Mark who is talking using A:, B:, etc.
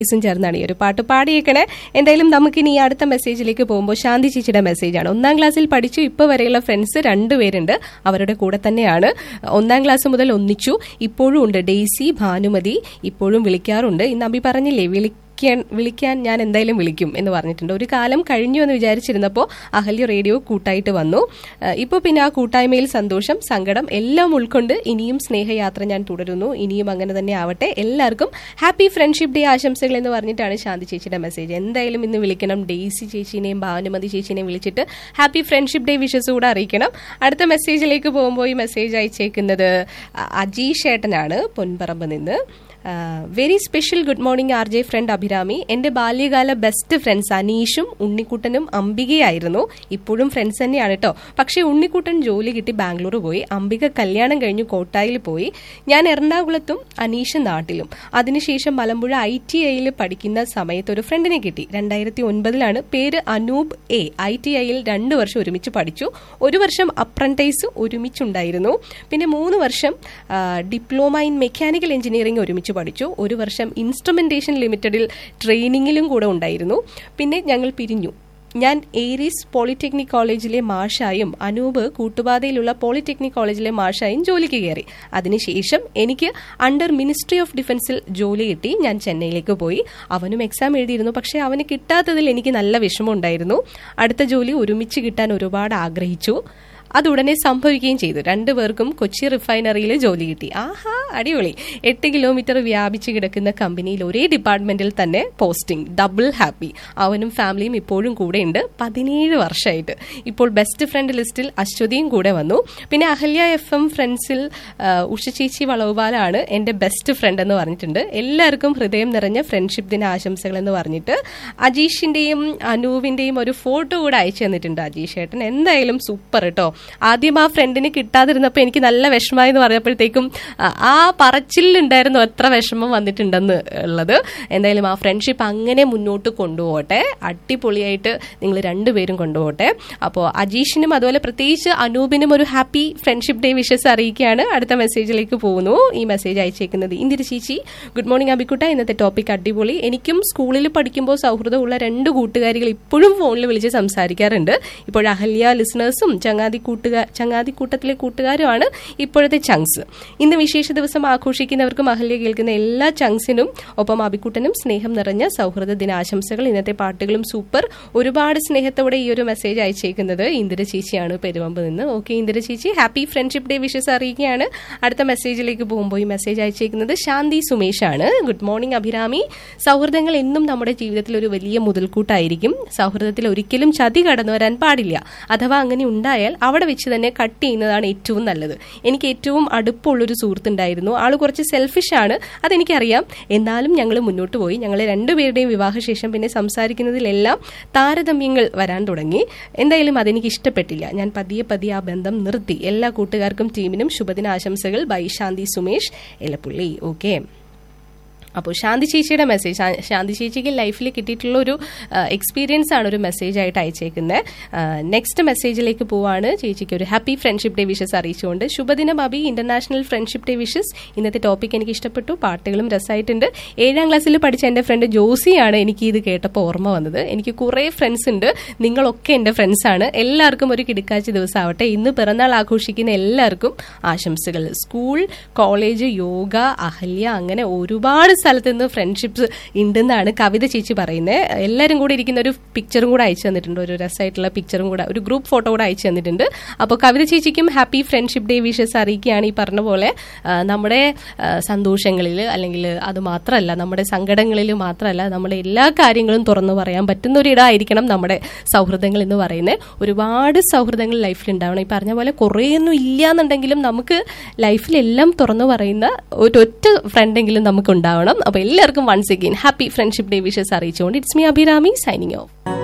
A: ും ചേർന്നാണ് ഈ ഒരു പാട്ട് പാടിയേക്കണേ എന്തായാലും നമുക്കിനി ഈ അടുത്ത മെസ്സേജിലേക്ക് പോകുമ്പോൾ ശാന്തി ചേച്ചിയുടെ മെസ്സേജാണ് ഒന്നാം ക്ലാസ്സിൽ പഠിച്ചു ഇപ്പോൾ വരെയുള്ള ഫ്രണ്ട്സ് രണ്ടുപേരുണ്ട് അവരുടെ കൂടെ തന്നെയാണ് ഒന്നാം ക്ലാസ് മുതൽ ഒന്നിച്ചു ഇപ്പോഴും ഉണ്ട് ഡെയ്സി ഭാനുമതി ഇപ്പോഴും വിളിക്കാറുണ്ട് ഇന്ന് അബി പറഞ്ഞില്ലേ വിളി വിളിക്കാൻ വിളിക്കാൻ ഞാൻ എന്തായാലും വിളിക്കും എന്ന് പറഞ്ഞിട്ടുണ്ട് ഒരു കാലം കഴിഞ്ഞു എന്ന് വിചാരിച്ചിരുന്നപ്പോൾ അഹല്യ റേഡിയോ കൂട്ടായിട്ട് വന്നു ഇപ്പോൾ പിന്നെ ആ കൂട്ടായ്മയിൽ സന്തോഷം സങ്കടം എല്ലാം ഉൾക്കൊണ്ട് ഇനിയും സ്നേഹയാത്ര ഞാൻ തുടരുന്നു ഇനിയും അങ്ങനെ തന്നെ ആവട്ടെ എല്ലാവർക്കും ഹാപ്പി ഫ്രണ്ട്ഷിപ്പ് ഡേ ആശംസകൾ എന്ന് പറഞ്ഞിട്ടാണ് ശാന്തി ചേച്ചിയുടെ മെസ്സേജ് എന്തായാലും ഇന്ന് വിളിക്കണം ഡെയ്സി ചേച്ചിനെയും ഭാനുമതി ചേച്ചിനെയും വിളിച്ചിട്ട് ഹാപ്പി ഫ്രണ്ട്ഷിപ്പ് ഡേ വിഷസ് കൂടെ അറിയിക്കണം അടുത്ത മെസ്സേജിലേക്ക് പോകുമ്പോൾ ഈ മെസ്സേജ് അയച്ചേക്കുന്നത് അജീഷ് ഏട്ടനാണ് പൊൻപറമ്പ് നിന്ന് very special good morning R J friend Abhirami എന്റെ ബാല്യകാല ബെസ്റ്റ് ഫ്രണ്ട്സ് അനീഷും ഉണ്ണിക്കുട്ടനും അംബികയായിരുന്നു ഇപ്പോഴും ഫ്രണ്ട്സ് തന്നെയാണ് കേട്ടോ പക്ഷേ ഉണ്ണിക്കുട്ടൻ ജോലി കിട്ടി ബാംഗ്ലൂർ പോയി അംബിക കല്യാണം കഴിഞ്ഞു കോട്ടായിൽ പോയി ഞാൻ എറണാകുളത്തും അനീഷ് നാട്ടിലും അതിനുശേഷം മലമ്പുഴ ഐ ടി ഐയിൽ പഠിക്കുന്ന സമയത്ത് ഒരു ഫ്രണ്ടിനെ കിട്ടി രണ്ടായിരത്തി ഒൻപതിലാണ് പേര് അനൂപ് എ ഐ ടി ഐയിൽ രണ്ടു വർഷം ഒരുമിച്ച് പഠിച്ചു ഒരു വർഷം അപ്രന്റൈസ് ഒരുമിച്ചുണ്ടായിരുന്നു പിന്നെ മൂന്ന് വർഷം ഡിപ്ലോമ ഇൻ മെക്കാനിക്കൽ എഞ്ചിനീയറിംഗ് ഒരുമിച്ച് പഠിച്ചു ഒരു വർഷം ഇൻസ്ട്രുമെന്റേഷൻ ലിമിറ്റഡിൽ ട്രെയിനിങ്ങിലും കൂടെ ഉണ്ടായിരുന്നു പിന്നെ ഞങ്ങൾ പിരിഞ്ഞു ഞാൻ ഏരീസ് പോളിടെക്നിക് കോളേജിലെ മാഷായും അനൂപ് കൂട്ടുപാതയിലുള്ള പോളിടെക്നിക് കോളേജിലെ മാഷായും ജോലിക്ക് കയറി അതിനുശേഷം എനിക്ക് അണ്ടർ മിനിസ്ട്രി ഓഫ് ഡിഫൻസിൽ ജോലി കിട്ടി ഞാൻ ചെന്നൈയിലേക്ക് പോയി അവനും എക്സാം എഴുതിയിരുന്നു പക്ഷേ അവന് കിട്ടാത്തതിൽ എനിക്ക് നല്ല വിഷമമുണ്ടായിരുന്നു അടുത്ത ജോലി ഒരുമിച്ച് കിട്ടാൻ ഒരുപാട് ആഗ്രഹിച്ചു അത് ഉടനെ സംഭവിക്കുകയും ചെയ്തു രണ്ടുപേർക്കും കൊച്ചി റിഫൈനറിയിൽ ജോലി കിട്ടി ആഹാ അടിപൊളി എട്ട് കിലോമീറ്റർ വ്യാപിച്ച് കിടക്കുന്ന കമ്പനിയിൽ ഒരേ ഡിപ്പാർട്ട്മെന്റിൽ തന്നെ പോസ്റ്റിംഗ് ഡബിൾ ഹാപ്പി അവനും ഫാമിലിയും ഇപ്പോഴും കൂടെയുണ്ട് പതിനേഴ് വർഷമായിട്ട് ഇപ്പോൾ ബെസ്റ്റ് ഫ്രണ്ട് ലിസ്റ്റിൽ അശ്വതിയും കൂടെ വന്നു പിന്നെ അഹല്യ എഫ് എം ഫ്രണ്ട്സിൽ ഉഷ ചേച്ചി വളവുപാലാണ് എന്റെ ബെസ്റ്റ് ഫ്രണ്ട് എന്ന് പറഞ്ഞിട്ടുണ്ട് എല്ലാവർക്കും ഹൃദയം നിറഞ്ഞ ഫ്രണ്ട്ഷിപ്പ് ദിന ആശംസകൾ എന്ന് പറഞ്ഞിട്ട് അജീഷിന്റെയും അനൂപിന്റെയും ഒരു ഫോട്ടോ കൂടെ അയച്ചു തന്നിട്ടുണ്ട് അജീഷ് ഏട്ടൻ എന്തായാലും സൂപ്പർ കേട്ടോ ആദ്യം ആ ഫ്രണ്ടിന് കിട്ടാതിരുന്നപ്പോൾ എനിക്ക് നല്ല വിഷമമായി എന്ന് പറഞ്ഞപ്പോഴത്തേക്കും ആ പറച്ചിലുണ്ടായിരുന്നു എത്ര വിഷമം വന്നിട്ടുണ്ടെന്ന് ഉള്ളത് എന്തായാലും ആ ഫ്രണ്ട്ഷിപ്പ് അങ്ങനെ മുന്നോട്ട് കൊണ്ടുപോകട്ടെ അടിപൊളിയായിട്ട് നിങ്ങൾ രണ്ടുപേരും കൊണ്ടുപോകട്ടെ അപ്പോൾ അജീഷിനും അതുപോലെ പ്രത്യേകിച്ച് അനൂപിനും ഒരു ഹാപ്പി ഫ്രണ്ട്ഷിപ്പ് ഡേ വിഷസ് അറിയിക്കുകയാണ് അടുത്ത മെസ്സേജിലേക്ക് പോകുന്നു ഈ മെസ്സേജ് അയച്ചേക്കുന്നത് ഇന്ദിര ചേച്ചി ഗുഡ് മോർണിംഗ് അബിക്കുട്ട ഇന്നത്തെ ടോപ്പിക് അടിപൊളി എനിക്കും സ്കൂളിൽ പഠിക്കുമ്പോൾ സൗഹൃദമുള്ള രണ്ട് കൂട്ടുകാരികൾ ഇപ്പോഴും ഫോണിൽ വിളിച്ച് സംസാരിക്കാറുണ്ട് ഇപ്പോൾ അഹല്യ ലിസണേഴ്സും ചങ്ങാതി കൂട്ടുകാർ ചങ്ങാതി കൂട്ടത്തിലെ കൂട്ടുകാരുമാണ് ഇപ്പോഴത്തെ ചങ്സ് ഇന്ന് വിശേഷ ദിവസം ആഘോഷിക്കുന്നവർക്കും അഹല്യ കേൾക്കുന്ന എല്ലാ ചങ്സിനും ഒപ്പം അബിക്കുട്ടനും സ്നേഹം നിറഞ്ഞ സൗഹൃദ ദിനാശംസകൾ ഇന്നത്തെ പാട്ടുകളും സൂപ്പർ ഒരുപാട് സ്നേഹത്തോടെ ഈ ഒരു മെസ്സേജ് അയച്ചേക്കുന്നത് ഇന്ദിര ചേച്ചിയാണ് പെരുവമ്പ് നിന്ന് ഓക്കെ ഇന്ദിര ചേച്ചി ഹാപ്പി ഫ്രണ്ട്ഷിപ്പ് ഡേ വിഷസ് അറിയിക്കുകയാണ് അടുത്ത മെസ്സേജിലേക്ക് പോകുമ്പോൾ ഈ മെസ്സേജ് അയച്ചേക്കുന്നത് ശാന്തി സുമേഷ് ആണ് ഗുഡ് മോർണിംഗ് അഭിരാമി സൗഹൃദങ്ങൾ എന്നും നമ്മുടെ ജീവിതത്തിൽ ഒരു വലിയ മുതൽക്കൂട്ടായിരിക്കും സൗഹൃദത്തിൽ ഒരിക്കലും ചതി കടന്നു വരാൻ പാടില്ല അഥവാ അങ്ങനെ ഉണ്ടായാൽ അവിടെ വെച്ച് തന്നെ കട്ട് ചെയ്യുന്നതാണ് ഏറ്റവും നല്ലത് എനിക്ക് ഏറ്റവും അടുപ്പമുള്ളൊരു സുഹൃത്തുണ്ടായിരുന്നു ആൾ കുറച്ച് സെൽഫിഷ് ആണ് അതെനിക്കറിയാം എന്നാലും ഞങ്ങൾ മുന്നോട്ട് പോയി ഞങ്ങൾ രണ്ടുപേരുടെയും വിവാഹശേഷം പിന്നെ സംസാരിക്കുന്നതിലെല്ലാം താരതമ്യങ്ങൾ വരാൻ തുടങ്ങി എന്തായാലും അതെനിക്ക് ഇഷ്ടപ്പെട്ടില്ല ഞാൻ പതിയെ പതിയെ ആ ബന്ധം നിർത്തി എല്ലാ കൂട്ടുകാർക്കും ടീമിനും ശുഭദിനാശംസകൾ ബൈ ശാന്തി സുമേഷ് എലപ്പുള്ളി ഓക്കെ അപ്പോൾ ശാന്തി ചേച്ചിയുടെ മെസ്സേജ് ശാന്തി ചേച്ചിക്ക് ലൈഫിൽ കിട്ടിയിട്ടുള്ള ഒരു എക്സ്പീരിയൻസ് ആണ് ഒരു മെസ്സേജ് ആയിട്ട് അയച്ചേക്കുന്നത് നെക്സ്റ്റ് മെസ്സേജിലേക്ക് പോവാണ് ചേച്ചിക്ക് ഒരു ഹാപ്പി ഫ്രണ്ട്ഷിപ്പ് ഡേ വിഷസ് അറിയിച്ചുകൊണ്ട് ശുഭദിനം Abi international friendship day wishes ഇന്നത്തെ ടോപ്പിക് എനിക്ക് ഇഷ്ടപ്പെട്ടു പാട്ടുകളും രസമായിട്ടുണ്ട് ഏഴാം ക്ലാസ്സിൽ പഠിച്ച എൻ്റെ ഫ്രണ്ട് ജോസിയാണ് എനിക്ക് ഇത് കേട്ടപ്പോൾ ഓർമ്മ വന്നത് എനിക്ക് കുറേ ഫ്രണ്ട്സ് ഉണ്ട് നിങ്ങളൊക്കെ എൻ്റെ ഫ്രണ്ട്സാണ് എല്ലാവർക്കും ഒരു കിടക്കാഴ്ച ദിവസമാവട്ടെ ഇന്ന് പിറന്നാൾ ആഘോഷിക്കുന്ന എല്ലാവർക്കും ആശംസകൾ സ്കൂൾ കോളേജ് യോഗ അഹല്യ അങ്ങനെ ഒരുപാട് സ്ഥലത്ത് നിന്ന് ഫ്രണ്ട്ഷിപ്സ് ഉണ്ടെന്നാണ് കവിത ചേച്ചി പറയുന്നത് എല്ലാവരും കൂടി ഇരിക്കുന്ന ഒരു പിക്ചറും കൂടെ അയച്ചു തന്നിട്ടുണ്ട് ഒരു രസമായിട്ടുള്ള പിക്ചറും കൂടെ ഒരു ഗ്രൂപ്പ് ഫോട്ടോ കൂടെ അയച്ചു തന്നിട്ടുണ്ട് അപ്പോൾ കവിത ചേച്ചിക്കും ഹാപ്പി ഫ്രണ്ട്ഷിപ്പ് ഡേ വിഷസ് അറിയിക്കുകയാണ് ഈ പറഞ്ഞ പോലെ നമ്മുടെ സന്തോഷങ്ങളിൽ അല്ലെങ്കിൽ അത് മാത്രമല്ല നമ്മുടെ സങ്കടങ്ങളിൽ മാത്രമല്ല നമ്മുടെ എല്ലാ കാര്യങ്ങളും തുറന്നു പറയാൻ പറ്റുന്ന ഒരു ഇടമായിരിക്കണം നമ്മുടെ സൗഹൃദങ്ങൾ എന്ന് പറയുന്നത് ഒരുപാട് സൗഹൃദങ്ങൾ ലൈഫിൽ ഉണ്ടാവണം ഈ പറഞ്ഞ പോലെ കുറേയൊന്നും ഇല്ല എന്നുണ്ടെങ്കിലും നമുക്ക് ലൈഫിലെല്ലാം തുറന്നു പറയുന്ന ഒരൊറ്റ ഫ്രണ്ടെങ്കിലും നമുക്ക് ഉണ്ടാവണം അപ്പോൾ എല്ലാവർക്കും once again happy friendship day wishes അറിയിച്ചുകൊണ്ട് it's me Abhirami signing of